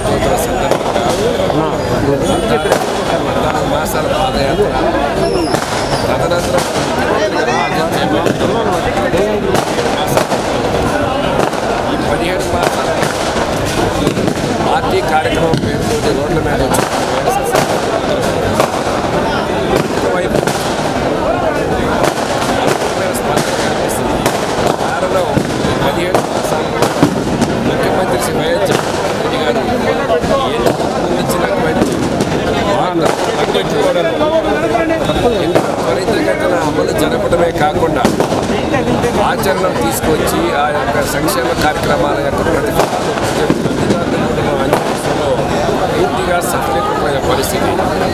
జ్యోతుల సందర్భంగా పద్నాలుగు మాసాల పాదయాత్ర తదనంతరం ఈ పదిహేడు మాసాల పార్టీ కార్యక్రమం పేరుతో రోడ్ల మీద వచ్చి ఒకవైపు అద్భుతమైన స్పందన కనిపిస్తుంది కారణం ఈ పదిహేడు మాసాల్లో ముఖ్యమంత్రి శ్రీ వైఎస్ జగన్మోహన్ రెడ్డి గారు ఎన్నికలకు ముందు ఇచ్చినటువంటి పెట్టుకోవడం ఎన్నికల త్వరితగతిన అమలు జరపడమే కాకుండా ఆచరణ తీసుకొచ్చి ఆ యొక్క సంక్షేమ కార్యక్రమాల యొక్క ప్రతిఫలాలు లబ్ధిదారుల కుటుంబం అందించడంలో పూర్తిగా సఫలీకృతమైన పరిస్థితి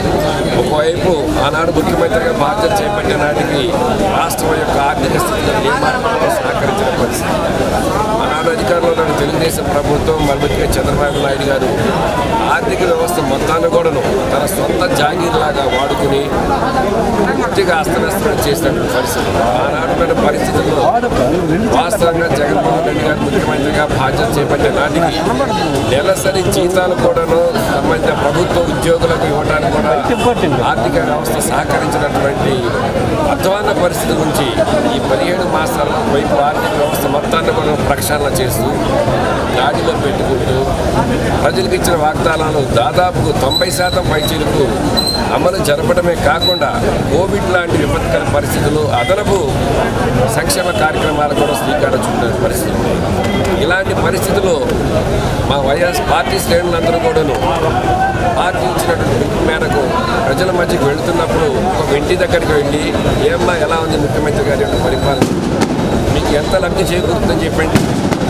ఒకవైపు ఆనాడు ముఖ్యమంత్రిగా బాధ్యత చేపట్టిన నాటికి రాష్ట్రం యొక్క ఆర్థిక స్థితిలో ఏ మార్పులకు సహకరించిన పరిస్థితి ఆనాడు అధికారంలో ఉన్న తెలుగుదేశం ప్రభుత్వం మరొకటిగా చంద్రబాబు నాయుడు గారు ఆర్థిక వ్యవస్థ మొత్తాన్ని కూడాను తన సొంత జాగీర్లాగా వాడుకుని పూర్తిగా అస్తవ్యస్తం చేసినటువంటి పరిస్థితి ఆనాడు ఉన్న పరిస్థితుల్లో వాస్తవంగా జగన్మోహన్ రెడ్డి గారు ముఖ్యమంత్రిగా బాధ్యత చేపట్టే నాటికి నెలసరి జీతాలు కూడాను సంబంధిత ప్రభుత్వ ఉద్యోగులకు ఇవ్వడానికి కూడా ఆర్థిక వ్యవస్థ సహకరించినటువంటి అధ్వాన పరిస్థితి నుంచి ఈ పదిహేడు మాసాల్లో వైపు ఆర్థిక వ్యవస్థ మొత్తాన్ని కూడా ప్రక్షాళన చేస్తూ గాడిలో పెట్టుకుంటూ ప్రజలకు ఇచ్చిన వాగ్దానాలు దాదాపు తొంభై శాతం పైచీలకు అమలు జరపడమే కాకుండా కోవిడ్ లాంటి విపత్కర పరిస్థితులు అదనపు సంక్షేమ కార్యక్రమాలు కూడా శ్రీకారం చుట్టిన పరిస్థితి ఉంది. ఇలాంటి పరిస్థితుల్లో మా వైఎస్ పార్టీ శ్రేణులందరూ కూడాను పార్టీ ఇచ్చినటువంటి పిలుపు మేరకు ప్రజల మధ్యకి వెళుతున్నప్పుడు ఒక ఇంటి దగ్గరికి వెళ్ళి ఏమ్మా ఎలా ఉంది ముఖ్యమంత్రి గారి యొక్క పరిపాలన మీకు ఎంత లబ్ధి చేకూరుతుందని చెప్పండి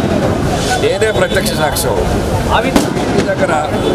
నేనే ప్రత్యక్ష సాక్ష్యం ఇంటి దగ్గర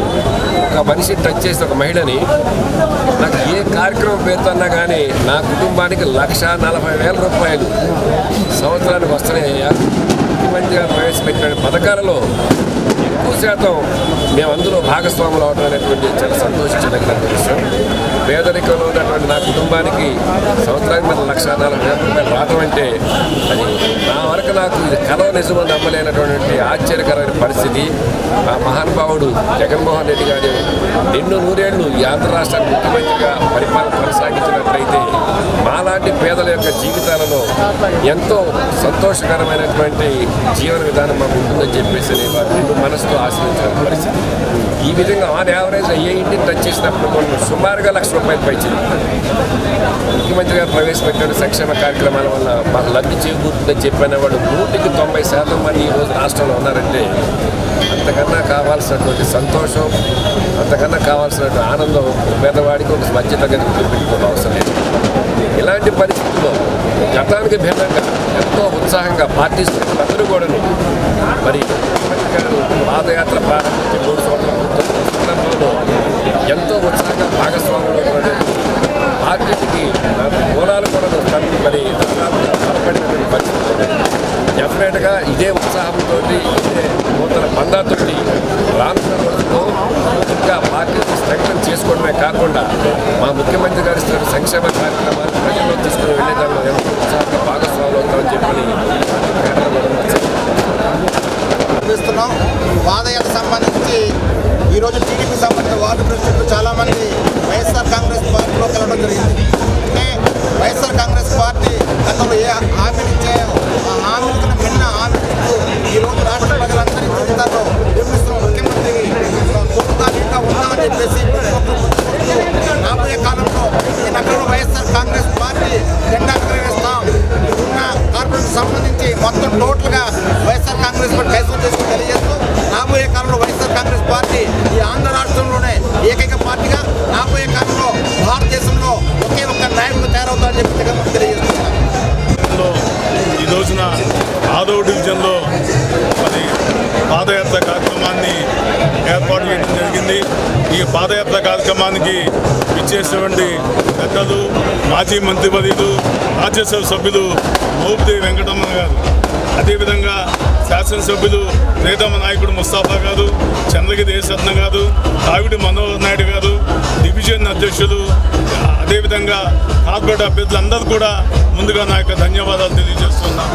ఒక మనిషి టచ్ చేసి ఒక మహిళని నాకు ఏ కార్యక్రమం పేరుతున్నా కానీ నా కుటుంబానికి లక్ష నలభై వేల రూపాయలు సంవత్సరానికి వస్తున్నాయ్యా ముఖ్యమంత్రి గారు ప్రవేశపెట్టిన పథకాలలో ఎక్కువ శాతం మేము అందులో భాగస్వాములు అవడం అనేటువంటి చాలా సంతోషించదగిన విషయం పేదరికంలో ఉన్నటువంటి నా కుటుంబానికి సంవత్సరానికి మన లక్ష నలభై వేల రూపాయలు రావడం అంటే అది నా వరకు నాకు ఇది కలవ నిజమని నమ్మలేనటువంటి ఆశ్చర్యకరమైన పరిస్థితి ఆ మహానుభావుడు జగన్మోహన్ రెడ్డి గారు ఎన్నో నూరేళ్లు ఈ ఆంధ్ర రాష్ట్రానికి ముఖ్యమంత్రిగా పరిపాలన కొనసాగించినట్లయితే మాలాంటి పేదల యొక్క జీవితాలలో ఎంతో సంతోషకరమైనటువంటి జీవన విధానం మాకు ఉంటుందని చెప్పేసి నేను వారి రెండు మనసుతో ఆశ్రయించిన పరిస్థితి ఈ విధంగా ఆన్ యావరేజ్ ఏ ఇంటిని టచ్ చేసినప్పుడు మనం సుమారుగా లక్ష రూపాయలు పైచింది ముఖ్యమంత్రి గారు ప్రవేశపెట్టిన సంక్షేమ కార్యక్రమాల వల్ల మాకు లబ్ధి చేకూరుతుందని చెప్పిన వాళ్ళు నూటికి తొంభై శాతం మంది ఈరోజు రాష్ట్రంలో ఉన్నారంటే అంతకన్నా కావాల్సినటువంటి సంతోషం అంతకన్నా కావాల్సినటువంటి ఆనందం పేదవాడికి ఒక మధ్య తగ్గని పెట్టుకోవడం అవసరం లేదు ఇలాంటి పరిస్థితుల్లో గతానికి భిన్నంగా ఎంతో ఉత్సాహంగా పార్టీ శ్రేణులందరూ కూడాను మరి ముఖ్యమంత్రి గారు పాదయాత్ర ప్రారంభించి మూడు సంవత్సరాల పూర్తవుతున్న సందర్భంలో ఎంతో ఉత్సాహంగా భాగస్వాములు పార్టీకి మూలాలు కూడా తన- మరి దాదాపు బలపడినటువంటి పరిస్థితి ఉంది. డెఫినెట్గా ఇదే ఉత్సాహంతో ఇదే నూతన బంధాతో రానున్న రోజుల్లో ఇంకా పార్టీని స్ట్రెంగ్ చేసుకోవడమే కాకుండా మా ముఖ్యమంత్రి గారు ఇస్తున్న సంక్షేమ కార్యక్రమాలు ప్రజల్లో తీసుకుని వెళ్ళేదాన్ని ఎంతో ఉత్సాహంగా భాగస్వాములు అవుతామని చెప్పని కేంద్రంలో నిర్వహిస్తున్నాం పాదయాత్ర సంబంధించి ఈరోజు టీడీపీ సంబంధించిన వార్డు ప్రెసిడెంట్లు చాలామంది వైఎస్ఆర్ కాంగ్రెస్ పార్టీలోకి వెళ్ళడం జరిగింది అంటే వైఎస్ఆర్ కాంగ్రెస్ పార్టీ గతంలో ఏ హామీలు ఇచ్చాయో ఆ హామీలకు మిన్న హామీలు ఈరోజు రాష్ట్ర ప్రజలందరి జీవితాల్లో నిర్మిస్తున్న ముఖ్యమంత్రి తోడుగా ఇంకా ఉన్నామని చెప్పేసి ప్రతి ఒక్కరు గుర్తుపెట్టుకుంటూ రాబోయే కాలంలో ఈ నగరంలో వైఎస్ఆర్ కాంగ్రెస్ పార్టీ జెండా ఎగరవేస్తాం ఉన్న కార్పొరేషన్ సంబంధించి మొత్తం టోటల్గా వైఎస్ఆర్ కాంగ్రెస్ పార్టీ కైసం చేసుకుని తెలియజేస్తూ రాబోయే కాలంలో వైఎస్ఆర్ కాంగ్రెస్ పార్టీ ఈ ఆంధ్ర రాష్ట్రంలోనే ఏకైక పార్టీగా రాబోయే కాలంలో భారతదేశంలో ఒకే ఒక్క నాయకుడు తయారవుతారని చెప్పి జగన్మోహన్ తెలియజేస్తున్నారు లో ఈ రోజున ఆదవ్ డివిజన్లో మరి పాదయాత్ర కార్యక్రమాన్ని ఏర్పాటు చేయడం జరిగింది ఈ పాదయాత్ర కార్యక్రమానికి ఇచ్చేసినటువంటి పెద్దలు మాజీ మంత్రివర్యులు రాజ్యసభ సభ్యులు మోపిదేవి వెంకటరమణ గారు అదేవిధంగా శాసనసభ్యులు ప్రియతమ నాయకుడు ముస్తాఫా గారు చంద్రగిరి దేశరత్న గారు కావిడి మనోహర్ నాయుడు గారు డివిజన్ అధ్యక్షులు అదేవిధంగా కార్పొరేట్ అభ్యర్థులందరూ కూడా ముందుగా నా యొక్క ధన్యవాదాలు తెలియజేస్తున్నాను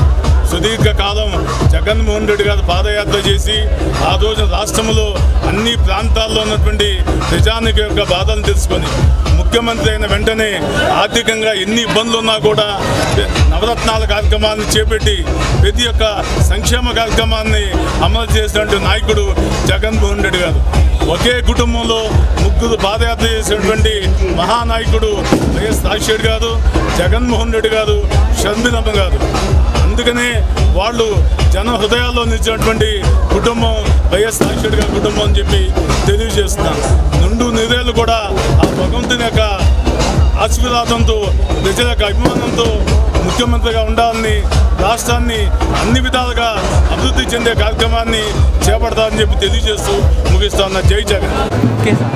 సుదీర్ఘకాలం జగన్మోహన్ రెడ్డి గారు పాదయాత్ర చేసి ఆ రోజు రాష్ట్రంలో అన్ని ప్రాంతాల్లో ఉన్నటువంటి ప్రజానికి యొక్క బాధలు తెలుసుకొని ముఖ్యమంత్రి అయిన వెంటనే ఆర్థికంగా ఎన్ని ఇబ్బందులు ఉన్నా కూడా నవరత్నాల కార్యక్రమాన్ని చేపట్టి ప్రతి ఒక్క సంక్షేమ కార్యక్రమాన్ని అమలు చేసినటువంటి నాయకుడు జగన్మోహన్ రెడ్డి గారు ఒకే కుటుంబంలో ముగ్గురు పాదయాత్ర చేసినటువంటి మహానాయకుడు వైఎస్ రాజశేఖర్ గారు జగన్మోహన్ రెడ్డి గారు షర్మిలమ్మ గారు అందుకనే వాళ్ళు జన హృదయాల్లో నిలిచినటువంటి కుటుంబం వైఎస్ రాజశేఖర్ గారి కుటుంబం అని చెప్పి తెలియజేస్తున్నాను నుండు నిరేళ్ళు కూడా ఆ భగవంతుని యొక్క ఆశీర్వాదంతో ప్రజల యొక్క అభిమానంతో ముఖ్యమంత్రిగా ఉండాలని రాష్ట్రాన్ని అన్ని విధాలుగా అభివృద్ధి చెందే కార్యక్రమాన్ని చేపడతారని చెప్పి తెలియజేస్తూ ముగిస్తున్న జై జగన్ ఓకే సార్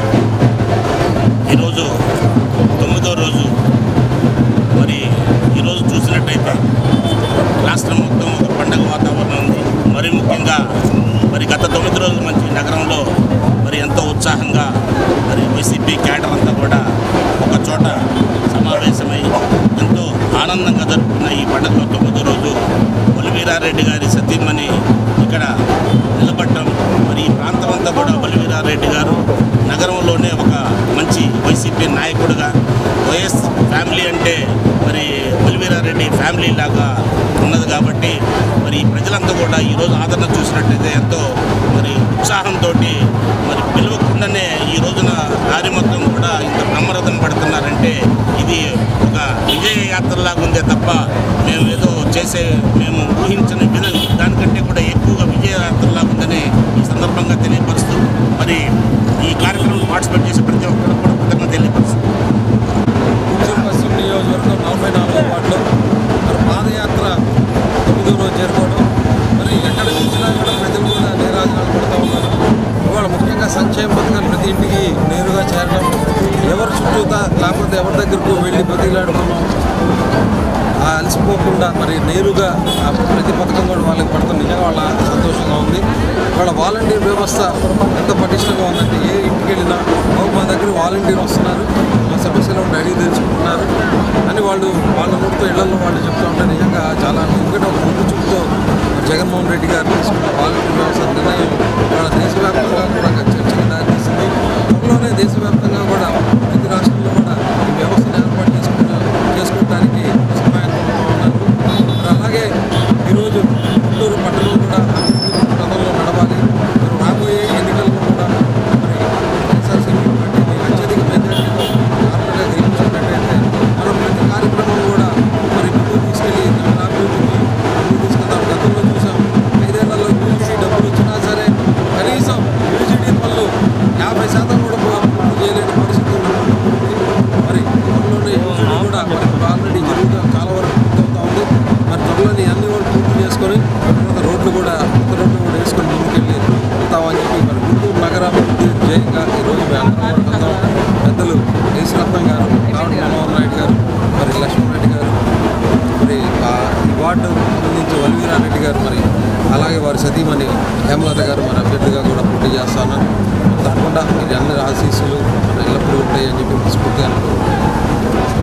ఈరోజు తొమ్మిదో రోజు మరి ఈరోజు చూసినట్టయితే రాష్ట్రం మొత్తం ఒక పండగ వాతావరణం ఉంది మరి ముఖ్యంగా మరి గత తొమ్మిది రోజుల నుంచి నగరంలో మరి ఎంతో ఉత్సాహంగా మరి వైసీపీ క్యాడర్ అంతా కూడా ఒక చోట సమావేశమై ఎంతో ఆనందంగా జరుపుకున్న ఈ పండుగలో తొమ్మిదో రోజు బలివీరారెడ్డి గారి సతీమణి ఇక్కడ నిలబడటం మరి ఈ ప్రాంతం అంతా కూడా బలివీరారెడ్డి గారు నగరంలోనే ఒక మంచి వైసీపీ నాయకుడిగా వైఎస్ ఫ్యామిలీ అంటే మరి బలివీరారెడ్డి ఫ్యామిలీ లాగా ఉన్నది కాబట్టి మరి ఈ ప్రజలంతా కూడా ఈరోజు ఆదరణ చూసినట్టయితే ఎంతో మరి ఉత్సాహంతో మరి పిలవకుండానే ఈ రోజున దారి మొత్తం కూడా ఇంత బ్రహ్మరథం పడుతున్నారంటే ఇది ఒక విజయ యాత్రలాగా ఉందే తప్ప మేము ఏదో చేసే మేము ఊహించని విధంగా దానికంటే కూడా ఎక్కువగా విజయ యాత్రలాగా ఉందని ఈ సందర్భంగా తెలియపరుస్తూ మరి ఈ కార్యక్రమంలో పార్టిసిపేట్ చేసే ప్రతి ఒక్కరు కూడా కృతజ్ఞత తెలియపరుస్తూ చిత్తూరు పశ్చిమ నియోజకవర్గం నలభై నాలుగో వార్డులో మరి పాదయాత్ర తొమ్మిదో రోజు చేరుకోవడం మరి ఎక్కడ చూసినా కూడా ప్రజలు కూడా నీరాజనాలు పడుతూ ఉన్నారు ఇవాళ ముఖ్యంగా సంక్షేమ పథకాలు ప్రతి ఇంటికి నేరుగా చేరడం ఎవరు చుట్టూతా లేకపోతే ఎవరి దగ్గరకు వెళ్ళి బతిలాడుకున్నాం ఆ అలసిపోకుండా మరి నేరుగా ఆ ప్రతి పథకం కూడా వాళ్ళకి పడతాం నిజంగా వాళ్ళ సంతోషంగా ఉంది వాళ్ళ వాలంటీర్ వ్యవస్థ ఎంత పటిష్టంగా ఉందంటే ఏ ఇంటికి వెళ్ళినా "ఓ, మా దగ్గర వాలంటీర్ వస్తున్నారు మా సమస్యలు ఉంటే అడిగి తెలుసుకుంటున్నారు అని వాళ్ళు వాళ్ళ నోటితో ఇళ్లలో వాళ్ళు చెప్తూ ఉంటే నిజంగా చాలా ఎందుకంటే ఒక ముందు చూపుతో జగన్మోహన్ రెడ్డి గారు తీసుకున్న వాలంటీర్ వ్యవస్థ నిర్ణయం వాళ్ళ దేశవ్యాప్తంగా కూడా చర్చకి దారితీసింది త్వరలోనే దేశవ్యాప్తంగా కూడా ప్రతి రాష్ట్రంలో కూడా ఈ వ్యవస్థను ఏర్పాటు చేసుకున్న చేసుకోవడానికి సహాయపడుతూ ఉన్నారు మరి అలాగే ఈరోజు గుంటూరు పట్టణం కూడా అభివృద్ధి పథంలో నడవాలి మరి రాబోయే ఎన్నికల్లో కూడా మరి వైఎస్ఆర్సీపీ పార్టీని అత్యధిక మెజార్టీతో ఆర్పీగా గెలిపించినట్టయితే మనం ప్రతి కార్యక్రమం కూడా మరి ముందుకు తీసుకెళ్ళి నగర అభివృద్ధికి ముందుకు తీసుకెళ్తాం గతంలో చూసాం ఐదేళ్లలో యూజీ డబ్బులు ఇచ్చినా సరే కనీసం యూజీడీ పనులు యాభై శాతం కూడా పూర్తి చేయలేని పరిస్థితి ఉంది మరి త్వరలోనే యూజీడీ కూడా మరి ఆల్రెడీ జరుగుతూ చాలా వరకు పూర్తవుతా ఉంది మరి త్వరలోనే అన్ని కూడా పూర్తి చేసుకొని తర్వాత రోడ్లు కూడా కొత్త రోడ్లు కూడా వేసుకొని ముందుకెళ్ళి వెళ్తామని చెప్పి మరి గుంటూరు నగరాభివృద్ధి జయంగా ఈరోజు మేము అందరం కూడా వెళ్తాం పెద్దలు కేసీరత్నం గారు కావటి మనోహర్ నాయుడు గారు మరి లక్ష్మణరెడ్డి గారు మరి ఆ ఈ వార్డు సంబంధించి వల్వీరారెడ్డి గారు మరి అలాగే వారి సతీమణి హేమలత గారు మరి అభ్యర్థిగా కూడా పోటీ చేస్తున్నారు తప్పకుండా మీరు అందరి ఆశీస్సులు మరి ఎల్లప్పుడూ ఉంటాయని చెప్పి మనస్ఫూర్తిగా అనుకుంటున్నాను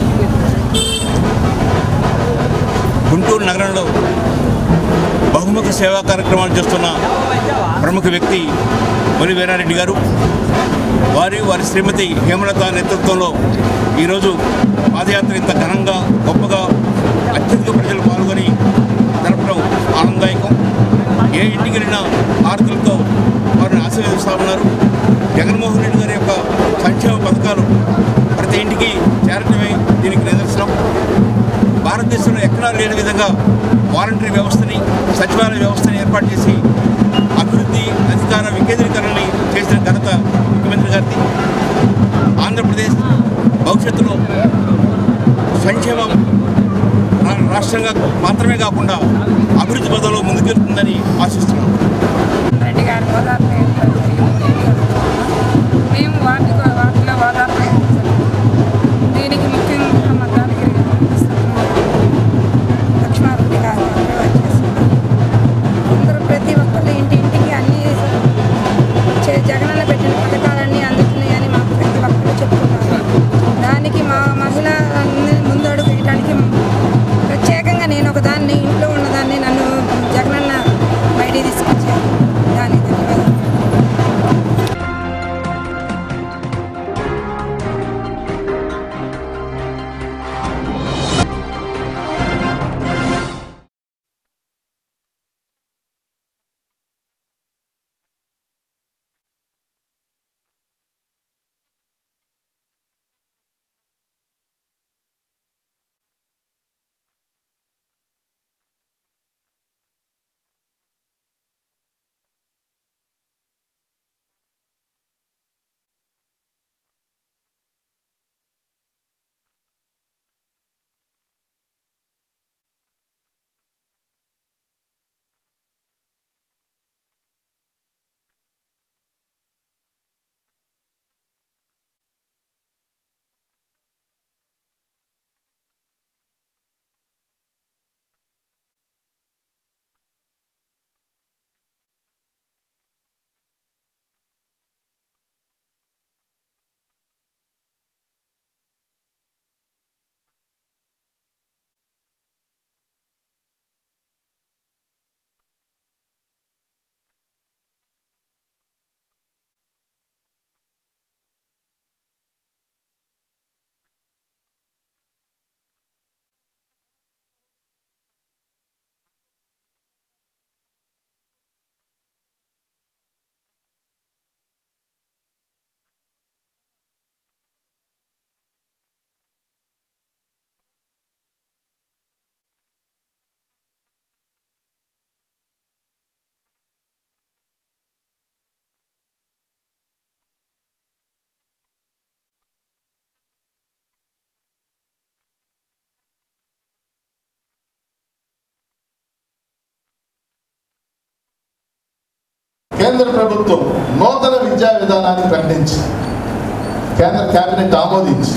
గుంటూరు నగరంలో బహుముఖ సేవా కార్యక్రమాలు చేస్తున్న ప్రముఖ వ్యక్తి వలి వీరారెడ్డి గారు వారి వారి శ్రీమతి హేమలత నేతృత్వంలో ఈరోజు పాదయాత్ర ఇంత ఘనంగా గొప్పగా అత్యధిక ప్రజలు పాల్గొని జరపడం ఆనందదాయకం ఏ ఇంటికి వెళ్ళినా ఆరతులతో వారిని ఆశీర్వదిస్తూ ఉన్నారు జగన్మోహన్ రెడ్డి గారి యొక్క సంక్షేమ పథకాలు ప్రతి ఇంటికి చేరటమే దీనికి నిదర్శనం భారతదేశంలో ఎక్కడా లేని విధంగా వాలంటరీ వ్యవస్థని సచివాలయ వ్యవస్థని ఏర్పాటు చేసి అభివృద్ధి అధికార వికేంద్రీకరణని చేసిన ఘనత ముఖ్యమంత్రి గారిది ఆంధ్రప్రదేశ్ భవిష్యత్తులో సంక్షేమం రా- రాష్ట్రంగా మాత్రమే కాకుండా అభివృద్ధి పదంలో ముందుకెళ్తుందని ఆశిస్తున్నాం రెడ్డి గారి ఓదార్పు మేము వాటి వాటిలో ఓదార్పు దీనికి ముఖ్యంగా మా దానికి లక్ష్మారెడ్డి గారు వచ్చేస్తున్నారు అందరూ ప్రతి ఒక్కళ్ళు ఇంటి ఇంటికి అన్ని చే- జగనన్న పెట్టిన పథకాలన్నీ అందుతున్నాయని మాకు ప్రతి ఒక్కరు చెప్తున్నారు దానికి మా మహిళ ముందడుగు వేయడానికి ప్రత్యేకంగా నేను ఒక దాన్ని ఇంట్లో ఉన్నదాన్ని కేంద్ర ప్రభుత్వం నూతన విద్యా విధానాన్ని ప్రకటించి కేంద్ర కేబినెట్ ఆమోదించి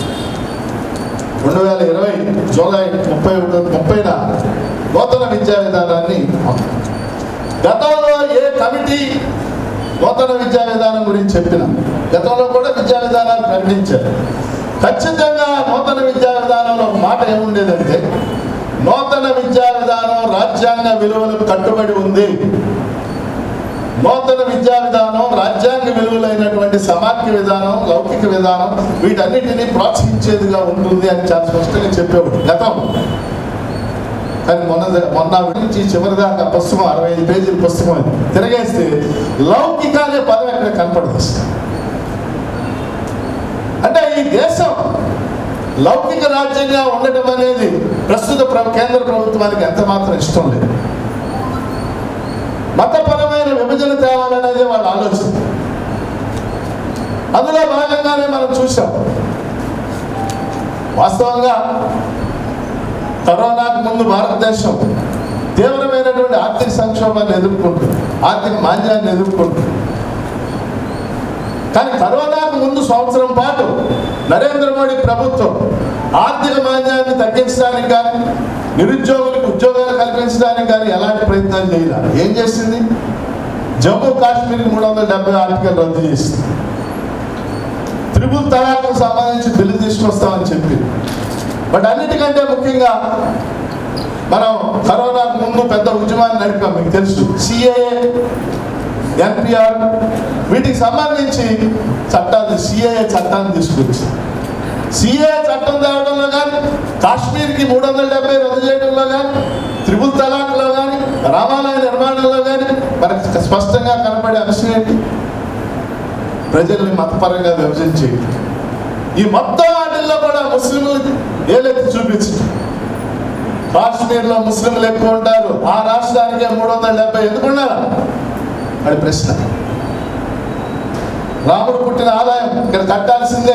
రెండు వేల ఇరవై జూలై ముప్పై ముప్పైన నూతన విద్యా విధానాన్ని గతంలో ఏ కమిటీ నూతన విద్యా విధానం గురించి చెప్పిన గతంలో కూడా విద్యా విధానాలు ప్రకటించారు ఖచ్చితంగా నూతన విద్యా విధానంలో ఒక మాట ఏముండేదంటే నూతన విద్యా విధానం రాజ్యాంగ విలువలకు కట్టుబడి ఉంది నూతన విద్యా విధానం రాజ్యాంగ విలువలైనటువంటి సమాఖ్య విధానం లౌకిక విధానం వీటన్నిటిని ప్రోత్సహించేదిగా ఉంటుంది అని చాలా స్పష్టంగా చెప్పేవాడు గతం కానీ మొన్న మొన్న నుంచి చివరి దాకా పుస్తకం అరవై ఐదు పేజీల పుస్తకం అది. తిరగేస్తే లౌకిక అనే పదం ఇక్కడ కనపడదు అసలు. అంటే ఈ దేశం లౌకిక రాజ్యంగా ఉండటం అనేది ప్రస్తుత ప్ర- కేంద్ర ప్రభుత్వానికి ఎంత మాత్రం ఇష్టం లేదు మతపరమైన విభజన తేవాలనేది వాళ్ళ ఆలోచన అందులో భాగంగానే మనం చూసాం వాస్తవంగా కరోనాకు ముందు భారతదేశం తీవ్రమైనటువంటి ఆర్థిక సంక్షోభాన్ని ఎదుర్కొంటుంది ఆర్థిక మాంద్యాన్ని ఎదుర్కొంటుంది కానీ కరోనాకు ముందు సంవత్సరం పాటు నరేంద్ర మోడీ ప్రభుత్వం ఆర్థిక మాంద్యాన్ని తగ్గించడానికి కానీ నిరుద్యోగులకు ఉద్యోగాలు కల్పించడానికి కానీ ఎలాంటి ప్రయత్నాలు చేయాలి ఏం చేసింది జమ్మూ కాశ్మీర్కి మూడు వందల డెబ్బై ఆర్టికల్ రద్దు చేసింది త్రిపుల్ తలాకు సంబంధించి బిల్లు తీసుకొస్తామని చెప్పి బట్ అన్నిటికంటే ముఖ్యంగా మనం కరోనాకు ముందు పెద్ద ఉద్యమాన్ని నడిపాం మీకు తెలుసు సిఏఏ ఎన్పిఆర్ వీటికి సంబంధించి చట్టాలు సిఏఏ చట్టాన్ని తీసుకొచ్చి సిఏ చట్టం తేవడంలో కానీ కాశ్మీర్కి మూడు వందల డెబ్బై రద్దు చేయడంలో కానీ త్రిపుల్ తలాక్లో కానీ రామాలయ నిర్మాణంలో కానీ మనకి స్పష్టంగా కనపడే అంశం ఏంటి ప్రజల్ని మతపరంగా విభజించి ఈ మొత్తం వాటిల్లో కూడా ముస్లింలు ఏలెత్తి చూపించు కాశ్మీర్లో ముస్లింలు ఎక్కువ ఉంటారు ఆ రాష్ట్రానికే మూడు వందల డెబ్బై ఎందుకు ఉన్నారు అది ప్రశ్న రాముడు పుట్టిన ఆదాయం ఇక్కడ కట్టాల్సిందే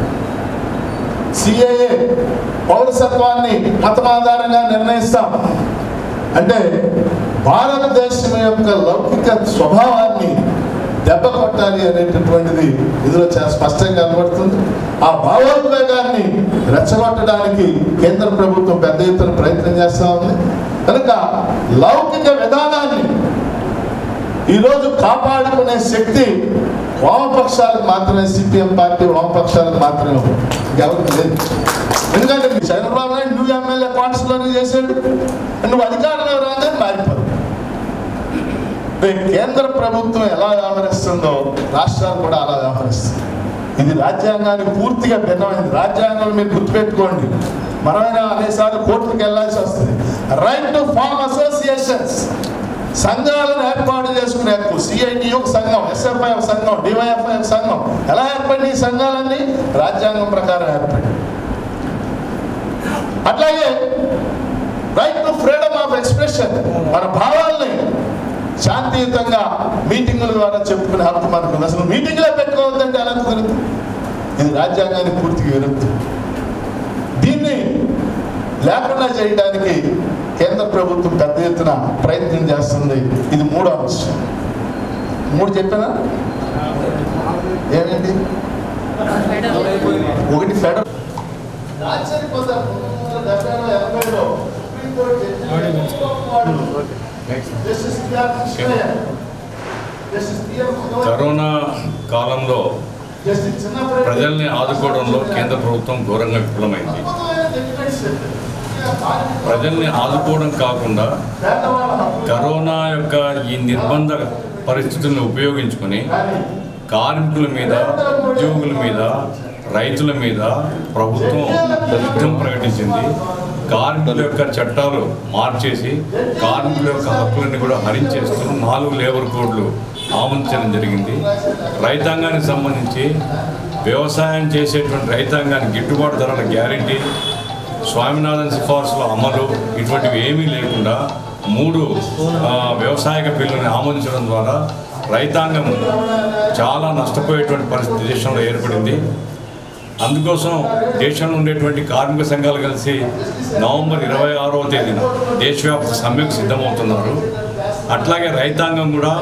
సిఏఏ పౌరసత్వాన్ని మతం ఆధారంగా నిర్ణయిస్తాం అంటే భారతదేశం యొక్క లౌకిక స్వభావాన్ని దెబ్బ కొట్టాలి అనేటటువంటిది ఇందులో చాలా స్పష్టంగా కనబడుతుంది ఆ భావోద్వేగాన్ని రెచ్చగొట్టడానికి కేంద్ర ప్రభుత్వం పెద్ద ఎత్తున ప్రయత్నం చేస్తూ ఉంది కనుక లౌకిక విధానాన్ని ఈరోజు కాపాడుకునే శక్తి వామపక్షాలకు మాత్రమే సిపిఎం పార్టీ వామపక్షాలకు మాత్రమే ఉంది. ఇంకెవరికి లేదు ఎందుకంటే మీ చంద్రబాబు నాయుడు నువ్వు ఎమ్మెల్యే కాన్స్టిట్యూని చేశాడు నువ్వు అధికారంలో రాగానే మారిపోదు రేపు కేంద్ర ప్రభుత్వం ఎలా వ్యవహరిస్తుందో రాష్ట్రాలు కూడా అలా వ్యవహరిస్తుంది ఇది రాజ్యాంగానికి పూర్తిగా భిన్నమైంది రాజ్యాంగంలో మీరు గుర్తుపెట్టుకోండి మనమైనా అనేసార్లు కోర్టుకు వెళ్ళాల్సి వస్తుంది రైట్ టు ఫార్మ్ అసోసియేషన్స్ సంఘాలను ఏర్పాటు చేసుకునే హక్కు సిఐటి ఒక సంఘం ఎస్ఎఫ్ఐ ఒక సంఘం డివైఎఫ్ఐ ఒక సంఘం ఎలా ఏర్పడి ఈ సంఘాలన్నీ రాజ్యాంగం ప్రకారం ఏర్పడి అట్లాగే right to freedom of expression మన భావాల్ని శాంతియుతంగా మీటింగుల ద్వారా చెప్పుకునే హక్కు మనకు ఉంది. అసలు మీటింగ్లో పెట్టుకోవద్దంటే ఎలా కుదురుతుంది ఇది రాజ్యాంగానికి పూర్తిగా విరుద్ధం దీన్ని లేకుండా చేయడానికి కేంద్ర ప్రభుత్వం పెద్ద ఎత్తున ప్రయత్నం చేస్తుంది ఇది మూడో అంశం మూడు చెప్పానా ఏమేంటి ఒకటి ఫెడరల్ ఆశ్చర్యపోతారు పంతొమ్మిది వందల డెబ్బైలో ఎనభైలో supreme court justice TR Krishnaiah justice TR Bhagwat corona కాలంలో జస్టిస్ చిన్నప్పటి ప్రజల్ని ఆదుకోవడంలో కేంద్ర ప్రభుత్వం ఘోరంగా విఫలమైంది అద్భుతమైన జడ్జిమెంట్స్ ప్రజల్ని ఆదుకోవడం కాకుండా పేదవాళ్ళ హక్కు కరోనా యొక్క ఈ నిర్బంధ పరిస్థితులను ఉపయోగించుకొని కార్మికుల మీద ఉద్యోగుల మీద రైతుల మీద ప్రభుత్వం యుద్ధం ప్రకటించింది కార్మికుల యొక్క చట్టాలు మార్చేసి కార్మికుల యొక్క హక్కులను కూడా హరించేస్తూ నాలుగు లేబర్ కోడ్లు ఆమోదించడం జరిగింది రైతాంగానికి సంబంధించి వ్యవసాయం చేసేటువంటి రైతాంగానికి గిట్టుబాటు ధరల గ్యారంటీ స్వామినాథన్ సిఫార్సుల అమలు ఇటువంటివి ఏమీ లేకుండా మూడు ఆ, వ్యవసాయక బిల్లుని ఆమోదించడం ద్వారా రైతాంగం చాలా నష్టపోయేటువంటి పరిస్థితి దేశంలో ఏర్పడింది అందుకోసం దేశంలో ఉండేటువంటి కార్మిక సంఘాలు కలిసి నవంబర్ ఇరవై ఆరవ తేదీన దేశవ్యాప్త సమ్మెకు సిద్ధమవుతున్నారు అట్లాగే రైతాంగం కూడా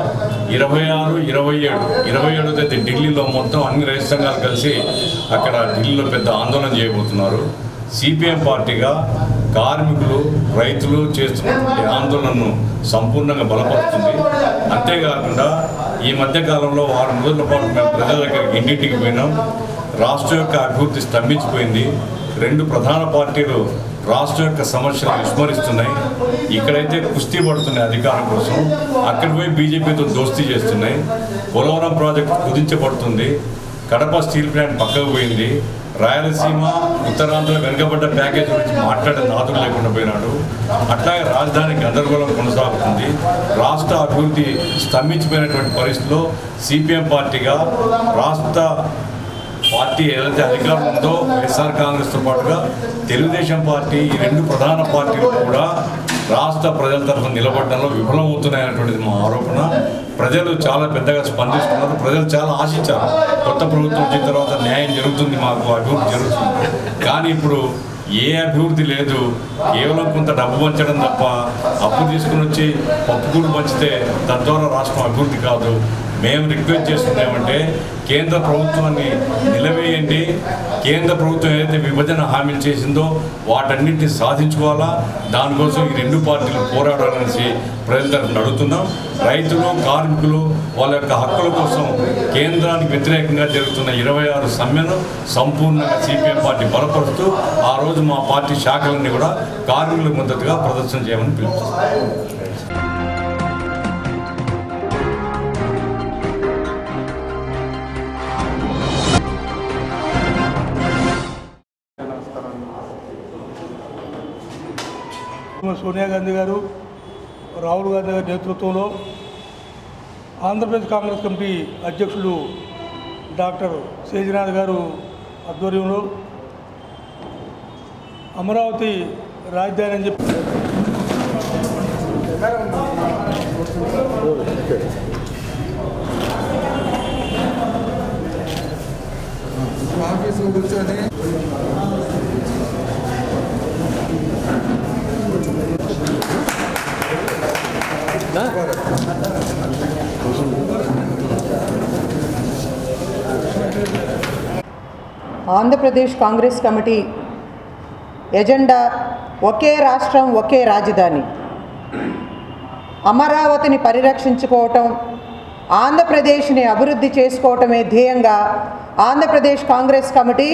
ఇరవై ఆరు ఇరవై ఏడు ఇరవై ఏడో తేదీ ఢిల్లీలో మొత్తం అన్ని రైతు సంఘాలు కలిసి అక్కడ ఢిల్లీలో పెద్ద ఆందోళన చేయబోతున్నారు సిపిఎం పార్టీగా కార్మికులు రైతులు చేస్తున్నటువంటి ఆందోళనను సంపూర్ణంగా బలపరుస్తుంది అంతేకాకుండా ఈ మధ్య కాలంలో వారం రోజుల పాటు మేము ప్రజల దగ్గరికి ఇంటింటికి పోయినాం రాష్ట్రం యొక్క అభివృద్ధి స్తంభించిపోయింది రెండు ప్రధాన పార్టీలు రాష్ట్రం యొక్క సమస్యలు విస్మరిస్తున్నాయి ఇక్కడైతే కుస్తీ పడుతున్నాయి అధికారం కోసం అక్కడ పోయి బీజేపీతో దోస్తీ చేస్తున్నాయి పోలవరం ప్రాజెక్టు కుదించబడుతుంది కడప స్టీల్ ప్లాంట్ పక్కకు పోయింది రాయలసీమ ఉత్తరాంధ్ర వెనుకబడ్డ ప్యాకేజ్ గురించి మాట్లాడే నాదుడు లేకుండా పోయినాడు అట్లాగే రాజధాని గందరగోళం కొనసాగుతుంది రాష్ట్ర అభివృద్ధి స్తంభించిపోయినటువంటి పరిస్థితిలో సిపిఎం పార్టీగా రాష్ట్ర పార్టీ ఏదైతే అధికారం ఉందో వైఎస్ఆర్ కాంగ్రెస్తో పాటుగా తెలుగుదేశం పార్టీ ఈ రెండు ప్రధాన పార్టీలు కూడా రాష్ట్ర ప్రజల తరఫున నిలబడడంలో విఫలమవుతున్నాయనేటువంటిది మా ఆరోపణ ప్రజలు చాలా పెద్దగా స్పందిస్తున్నారు ప్రజలు చాలా ఆశించారు కొత్త ప్రభుత్వం వచ్చిన తర్వాత న్యాయం జరుగుతుంది మాకు అభివృద్ధి జరుగుతుంది కానీ ఇప్పుడు ఏ అభివృద్ధి లేదు కేవలం కొంత డబ్బు పంచడం తప్ప అప్పు తీసుకుని వచ్చి పప్పుకూడు పంచితే తద్వారా రాష్ట్రం అభివృద్ధి కాదు మేము రిక్వెస్ట్ చేస్తున్నామంటే కేంద్ర ప్రభుత్వాన్ని నిలవేయండి కేంద్ర ప్రభుత్వం ఏదైతే విభజన హామీలు చేసిందో వాటన్నింటినీ సాధించుకోవాలా దానికోసం ఈ రెండు పార్టీలు పోరాడాలనేసి ప్రజల తరఫున అడుగుతున్నాం రైతులు కార్మికులు వాళ్ళ యొక్క హక్కుల కోసం కేంద్రానికి వ్యతిరేకంగా జరుగుతున్న ఇరవై ఆరు సమ్మెను సంపూర్ణంగా సిపిఎం పార్టీ బలపరుస్తూ ఆ రోజు మా పార్టీ శాఖలన్నీ కూడా కార్మికులకు మద్దతుగా ప్రదర్శన చేయమని పిలుపుస్తాం సోనియా గాంధీ గారు రాహుల్ గాంధీ గారి నేతృత్వంలో ఆంధ్రప్రదేశ్ కాంగ్రెస్ కమిటీ అధ్యక్షులు డాక్టర్ సేజనాథ్ గారు ఆధ్వర్యంలో అమరావతి రాజధాని అని చెప్పి ఆఫీసులో కూర్చొని ఆంధ్రప్రదేశ్ కాంగ్రెస్ కమిటీ ఎజెండా ఒకే రాష్ట్రం ఒకే రాజధాని అమరావతిని పరిరక్షించుకోవటం ఆంధ్రప్రదేశ్ని అభివృద్ధి చేసుకోవటమే ధ్యేయంగా ఆంధ్రప్రదేశ్ కాంగ్రెస్ కమిటీ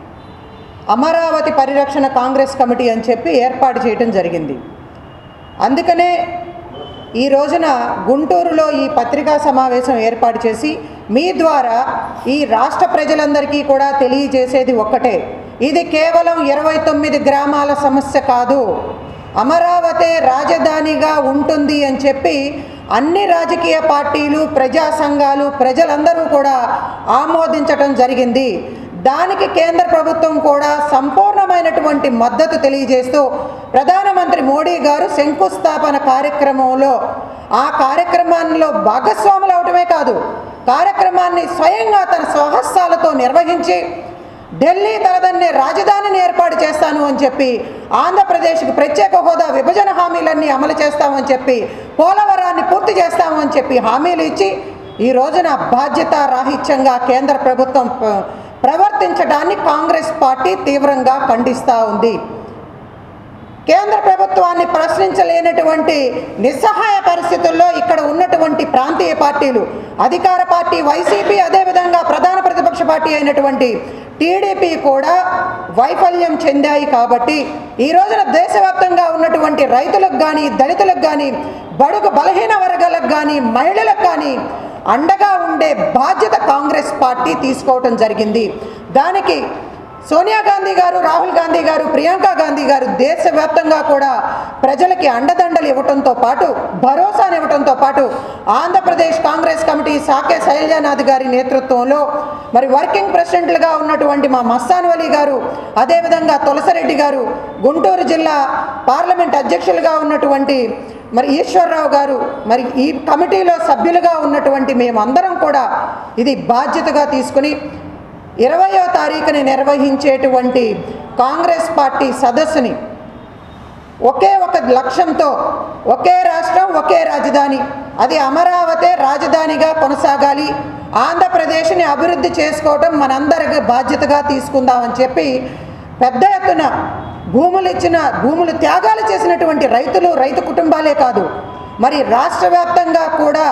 అమరావతి పరిరక్షణ కాంగ్రెస్ కమిటీ అని చెప్పి ఏర్పాటు చేయటం జరిగింది అందుకనే ఈ రోజున గుంటూరులో ఈ పత్రికా సమావేశం ఏర్పాటు చేసి మీ ద్వారా ఈ రాష్ట్ర ప్రజలందరికీ కూడా తెలియజేసేది ఒక్కటే ఇది కేవలం ఇరవై తొమ్మిది గ్రామాల సమస్య కాదు అమరావతి రాజధానిగా ఉంటుంది అని చెప్పి అన్ని రాజకీయ పార్టీలు ప్రజా సంఘాలు ప్రజలందరూ కూడా ఆమోదించటం జరిగింది దానికి కేంద్ర ప్రభుత్వం కూడా సంపూర్ణమైనటువంటి మద్దతు తెలియజేస్తూ ప్రధానమంత్రి మోడీ గారు శంకుస్థాపన కార్యక్రమంలో ఆ కార్యక్రమాల్లో భాగస్వాములు అవటమే కాదు కార్యక్రమాన్ని స్వయంగా తన స్వహస్తాలతో నిర్వహించి ఢిల్లీ తలదన్నే రాజధానిని ఏర్పాటు చేస్తాను అని చెప్పి ఆంధ్రప్రదేశ్కి ప్రత్యేక హోదా విభజన హామీలన్నీ అమలు చేస్తామని చెప్పి పోలవరాన్ని పూర్తి చేస్తామని చెప్పి హామీలు ఇచ్చి ఈ రోజున బాధ్యత రాహిత్యంగా కేంద్ర ప్రభుత్వం ప- ప్రవర్తించడాన్ని కాంగ్రెస్ పార్టీ తీవ్రంగా ఖండిస్తూ ఉంది కేంద్ర ప్రభుత్వాన్ని ప్రశ్నించలేనటువంటి నిస్సహాయ పరిస్థితుల్లో ఇక్కడ ఉన్నటువంటి ప్రాంతీయ పార్టీలు అధికార పార్టీ వైసీపీ అదేవిధంగా ప్రధాన ప్రతిపక్ష పార్టీ అయినటువంటి టీడీపీ కూడా వైఫల్యం చెందాయి కాబట్టి ఈ రోజున దేశవ్యాప్తంగా ఉన్నటువంటి రైతులకు కానీ దళితులకు కానీ బడుగు బలహీన వర్గాలకు కానీ మహిళలకు కానీ అండగా ఉండే బాధ్యత కాంగ్రెస్ పార్టీ తీసుకోవటం జరిగింది దానికి సోనియా గాంధీ గారు రాహుల్ గాంధీ గారు ప్రియాంక గాంధీ గారు దేశవ్యాప్తంగా కూడా ప్రజలకి అండదండలు ఇవ్వటంతో పాటు భరోసాను ఇవ్వటంతో పాటు ఆంధ్రప్రదేశ్ కాంగ్రెస్ కమిటీ సాకే శైలజానాథ్ గారి నేతృత్వంలో మరి వర్కింగ్ ప్రెసిడెంట్లుగా ఉన్నటువంటి మా మస్తాన్ వలీ గారు అదేవిధంగా తులసిరెడ్డి గారు గుంటూరు జిల్లా పార్లమెంట్ అధ్యక్షులుగా ఉన్నటువంటి మరి ఈశ్వరరావు గారు మరి ఈ కమిటీలో సభ్యులుగా ఉన్నటువంటి మేమందరం కూడా ఇది బాధ్యతగా తీసుకుని ఇరవయో తారీఖుని నిర్వహించేటువంటి కాంగ్రెస్ పార్టీ సదస్సుని ఒకే ఒక లక్ష్యంతో ఒకే రాష్ట్రం ఒకే రాజధాని అది అమరావతి రాజధానిగా కొనసాగాలి ఆంధ్రప్రదేశ్ని అభివృద్ధి చేసుకోవటం మనందరికి బాధ్యతగా తీసుకుందామని చెప్పి పెద్ద ఎత్తున భూములు ఇచ్చిన భూములు త్యాగాలు చేసినటువంటి రైతులు రైతు కుటుంబాలే కాదు మరి రాష్ట్ర వ్యాప్తంగా కూడా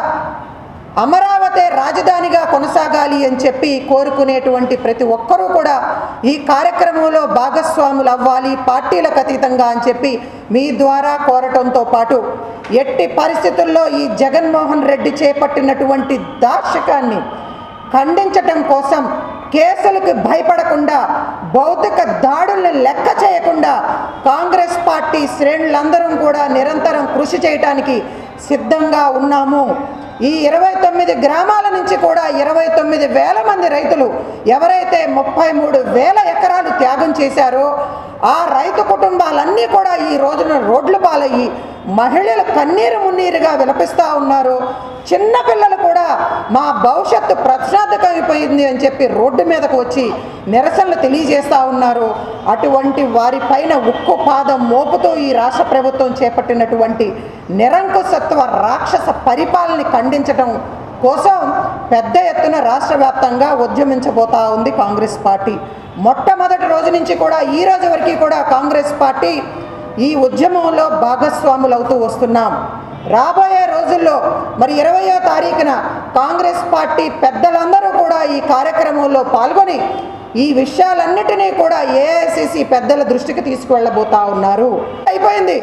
అమరావతి రాజధానిగా కొనసాగాలి అని చెప్పి కోరుకునేటువంటి ప్రతి ఒక్కరూ కూడా ఈ కార్యక్రమంలో భాగస్వాములు అవ్వాలి పార్టీలకు అతీతంగా అని చెప్పి మీ ద్వారా కోరటంతో పాటు ఎట్టి పరిస్థితుల్లో ఈ జగన్మోహన్ రెడ్డి చేపట్టినటువంటి దార్శకాన్ని ఖండించటం కోసం కేసులకు భయపడకుండా భౌతిక దాడుల్ని లెక్క చేయకుండా కాంగ్రెస్ పార్టీ శ్రేణులందరం కూడా నిరంతరం కృషి చేయటానికి సిద్ధంగా ఉన్నాము ఈ ఇరవై తొమ్మిది గ్రామాల నుంచి కూడా ఇరవై తొమ్మిది వేల మంది రైతులు ఎవరైతే ముప్పై మూడు వేల ఎకరాలు త్యాగం చేశారో ఆ రైతు కుటుంబాలన్నీ కూడా ఈ రోజున రోడ్లు పాలయ్యి మహిళలు కన్నీరు మున్నీరుగా విలపిస్తూ ఉన్నారు చిన్నపిల్లలు కూడా మా భవిష్యత్తు ప్రశ్నార్థకమైపోయింది అని చెప్పి రోడ్డు మీదకు వచ్చి నిరసనలు తెలియజేస్తూ ఉన్నారు అటువంటి వారిపైన ఉక్కు పాదం మోపుతూ ఈ రాష్ట్ర ప్రభుత్వం చేపట్టినటువంటి నిరంకుశత్వ రాక్షస పరిపాలనని ఖండించడం కోసం పెద్ద ఎత్తున రాష్ట్ర వ్యాప్తంగా ఉద్యమించబోతా ఉంది కాంగ్రెస్ పార్టీ మొట్టమొదటి రోజు నుంచి కూడా ఈ రోజు వరకు కూడా కాంగ్రెస్ పార్టీ ఈ ఉద్యమంలో భాగస్వాములు అవుతూ వస్తున్నాం రాబోయే రోజుల్లో మరి ఇరవయో తారీఖున కాంగ్రెస్ పార్టీ పెద్దలందరూ కూడా ఈ కార్యక్రమంలో పాల్గొని ఈ విషయాలన్నిటినీ కూడా ఏఐసిసి పెద్దల దృష్టికి తీసుకువెళ్ళబోతా ఉన్నారు అయిపోయింది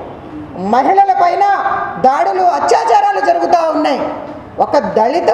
మహిళల పైన దాడులు అత్యాచారాలు జరుగుతూ ఉన్నాయి ఒక దళిత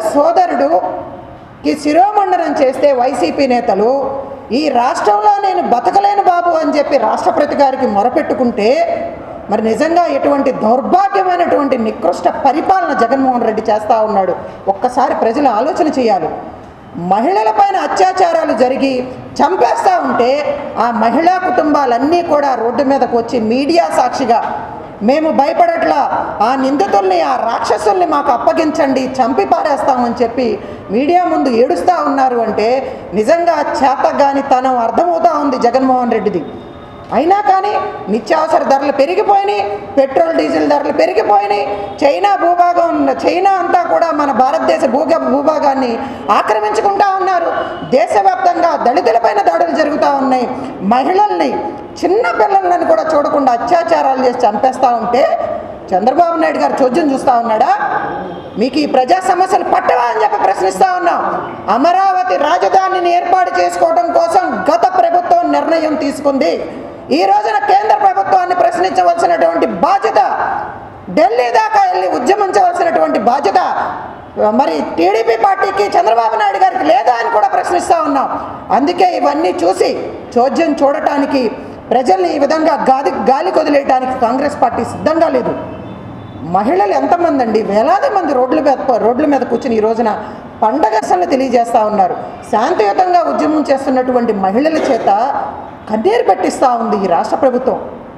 సోదరుడుకి శిరోమండనం చేస్తే వైసీపీ నేతలు ఈ రాష్ట్రంలో నేను బతకలేను బాబు అని చెప్పి రాష్ట్రపతి గారికి మొరపెట్టుకుంటే మరి నిజంగా ఎటువంటి దౌర్భాగ్యమైనటువంటి నికృష్ట పరిపాలన జగన్మోహన్ రెడ్డి చేస్తూ ఉన్నాడు ఒక్కసారి ప్రజలు ఆలోచన చేయాలి మహిళలపైన అత్యాచారాలు జరిగి చంపేస్తూ ఉంటే ఆ మహిళా కుటుంబాలన్నీ కూడా రోడ్డు మీదకు వచ్చి మీడియా సాక్షిగా మేము భయపడట్లా ఆ నిందితుల్ని ఆ రాక్షసుల్ని మాకు అప్పగించండి చంపి పారేస్తామని చెప్పి మీడియా ముందు ఏడుస్తూ ఉన్నారు అంటే నిజంగా చేతగాని తనం అర్థమవుతా ఉంది జగన్మోహన్ రెడ్డిది అయినా కానీ నిత్యావసర ధరలు పెరిగిపోయినాయి పెట్రోల్ డీజిల్ ధరలు పెరిగిపోయినాయి చైనా భూభాగం చైనా అంతా కూడా మన భారతదేశ భూగ భూభాగాన్ని ఆక్రమించుకుంటా ఉన్నారు దేశవ్యాప్తంగా దళితులపైన దాడులు జరుగుతూ ఉన్నాయి మహిళల్ని చిన్న పిల్లలను కూడా చూడకుండా అత్యాచారాలు చేసి చంపేస్తూ ఉంటే చంద్రబాబు నాయుడు గారు చోద్యం చూస్తూ ఉన్నాడా మీకు ఈ ప్రజా సమస్యలు పట్టవా అని చెప్పి ప్రశ్నిస్తా ఉన్నాం అమరావతి రాజధానిని ఏర్పాటు చేసుకోవడం కోసం గత ప్రభుత్వం నిర్ణయం తీసుకుంది ఈ రోజున కేంద్ర ప్రభుత్వాన్ని ప్రశ్నించవలసినటువంటి బాధ్యత ఢిల్లీ దాకా వెళ్ళి ఉద్యమించవలసినటువంటి బాధ్యత మరి టీడీపీ పార్టీకి చంద్రబాబు నాయుడు గారికి లేదా అని కూడా ప్రశ్నిస్తూ ఉన్నాం అందుకే ఇవన్నీ చూసి చోద్యం చూడటానికి ప్రజల్ని ఈ విధంగా గాలి గాలి కొదిలేయడానికి కాంగ్రెస్ పార్టీ సిద్ధంగా లేదు మహిళలు ఎంతమంది అండి వేలాది మంది రోడ్ల మీద రోడ్ల మీద కూర్చుని ఈ రోజున పండగ అసలు తెలియజేస్తూ ఉన్నారు శాంతియుతంగా ఉద్యమం చేస్తున్నటువంటి మహిళల చేత కన్నీరు పెట్టిస్తూ ఉంది ఈ రాష్ట్ర ప్రభుత్వం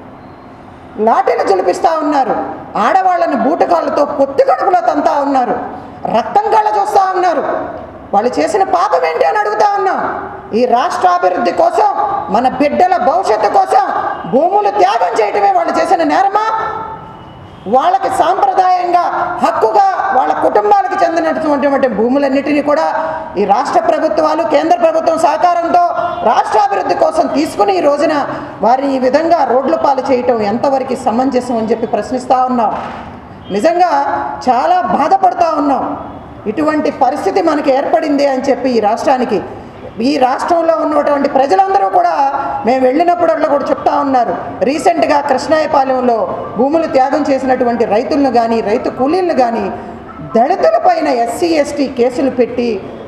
లాఠీలు జలిపిస్తూ ఉన్నారు ఆడవాళ్ళని బూటకాళ్ళతో పొత్తి కడుపులో తంతా ఉన్నారు రక్తం కళ్ళ చూస్తూ ఉన్నారు వాళ్ళు చేసిన పాపం ఏంటి అని అడుగుతా ఉన్నాం ఈ రాష్ట్ర అభివృద్ధి కోసం మన బిడ్డల భవిష్యత్తు కోసం భూములు త్యాగం చేయటమే వాళ్ళు చేసిన నేరమా వాళ్ళకి సాంప్రదాయంగా హక్కుగా వాళ్ళ కుటుంబాలకు చెందినటువంటి భూములన్నిటినీ కూడా ఈ రాష్ట్ర ప్రభుత్వాలు కేంద్ర ప్రభుత్వం సహకారంతో రాష్ట్రాభివృద్ధి కోసం తీసుకుని ఈ రోజున వారిని ఈ విధంగా రోడ్ల పాలు చేయటం ఎంతవరకు సమంజసం అని చెప్పి ప్రశ్నిస్తూ ఉన్నాం నిజంగా చాలా బాధపడుతూ ఉన్నాం ఇటువంటి పరిస్థితి మనకి ఏర్పడింది అని చెప్పి ఈ రాష్ట్రానికి ఈ రాష్ట్రంలో ఉన్నటువంటి ప్రజలందరూ కూడా మేము వెళ్ళినప్పుడల్లా కూడా చెప్తా ఉన్నారు రీసెంట్గా కృష్ణాయపాలెంలో భూములు త్యాగం చేసినటువంటి రైతులను కానీ రైతు కూలీలను కానీ దళితులపైన ఎస్సీ ఎస్టీ కేసులు పెట్టి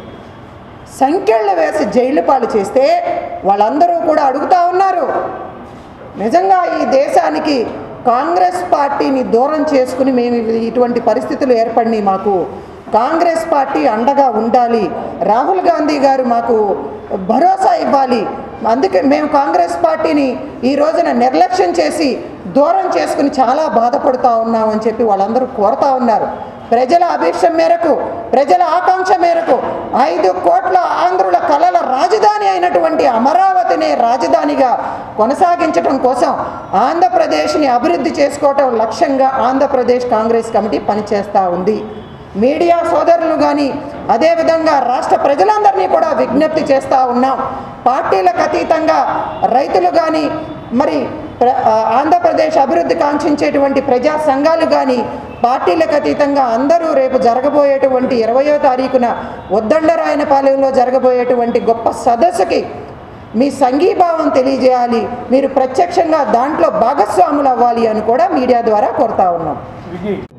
సంఖ్యలు వేసి జైలు పాలు చేస్తే వాళ్ళందరూ కూడా అడుగుతా ఉన్నారు నిజంగా ఈ దేశానికి కాంగ్రెస్ పార్టీని దూరం చేసుకుని మేము ఇటువంటి పరిస్థితులు ఏర్పడినాయి మాకు కాంగ్రెస్ పార్టీ అండగా ఉండాలి రాహుల్ గాంధీ గారు మాకు భరోసా ఇవ్వాలి అందుకే మేము కాంగ్రెస్ పార్టీని ఈ రోజున నిర్లక్ష్యం చేసి దూరం చేసుకుని చాలా బాధపడుతూ ఉన్నామని చెప్పి వాళ్ళందరూ కోరుతా ఉన్నారు ప్రజల అభిష్టం మేరకు ప్రజల ఆకాంక్ష మేరకు ఐదు కోట్ల ఆంధ్రుల కలల రాజధాని అయినటువంటి అమరావతిని రాజధానిగా కొనసాగించడం కోసం ఆంధ్రప్రదేశ్ని అభివృద్ధి చేసుకోవటం లక్ష్యంగా ఆంధ్రప్రదేశ్ కాంగ్రెస్ కమిటీ పనిచేస్తూ ఉంది మీడియా సోదరులు కానీ అదేవిధంగా రాష్ట్ర ప్రజలందరినీ కూడా విజ్ఞప్తి చేస్తూ ఉన్నాం పార్టీలకు అతీతంగా రైతులు కానీ మరి ప్ర- ఆ, ఆంధ్రప్రదేశ్ అభివృద్ధి కాంక్షించేటువంటి ప్రజా సంఘాలు కానీ పార్టీలకు అతీతంగా అందరూ రేపు జరగబోయేటువంటి ఇరవయో తారీఖున ఉద్దండరాయనపాలెంలో జరగబోయేటువంటి గొప్ప సదస్సుకి మీ సంఘీభావం తెలియజేయాలి మీరు ప్రత్యక్షంగా దాంట్లో భాగస్వాములు అవ్వాలి అని కూడా మీడియా ద్వారా కోరుతా ఉన్నాం విజయ్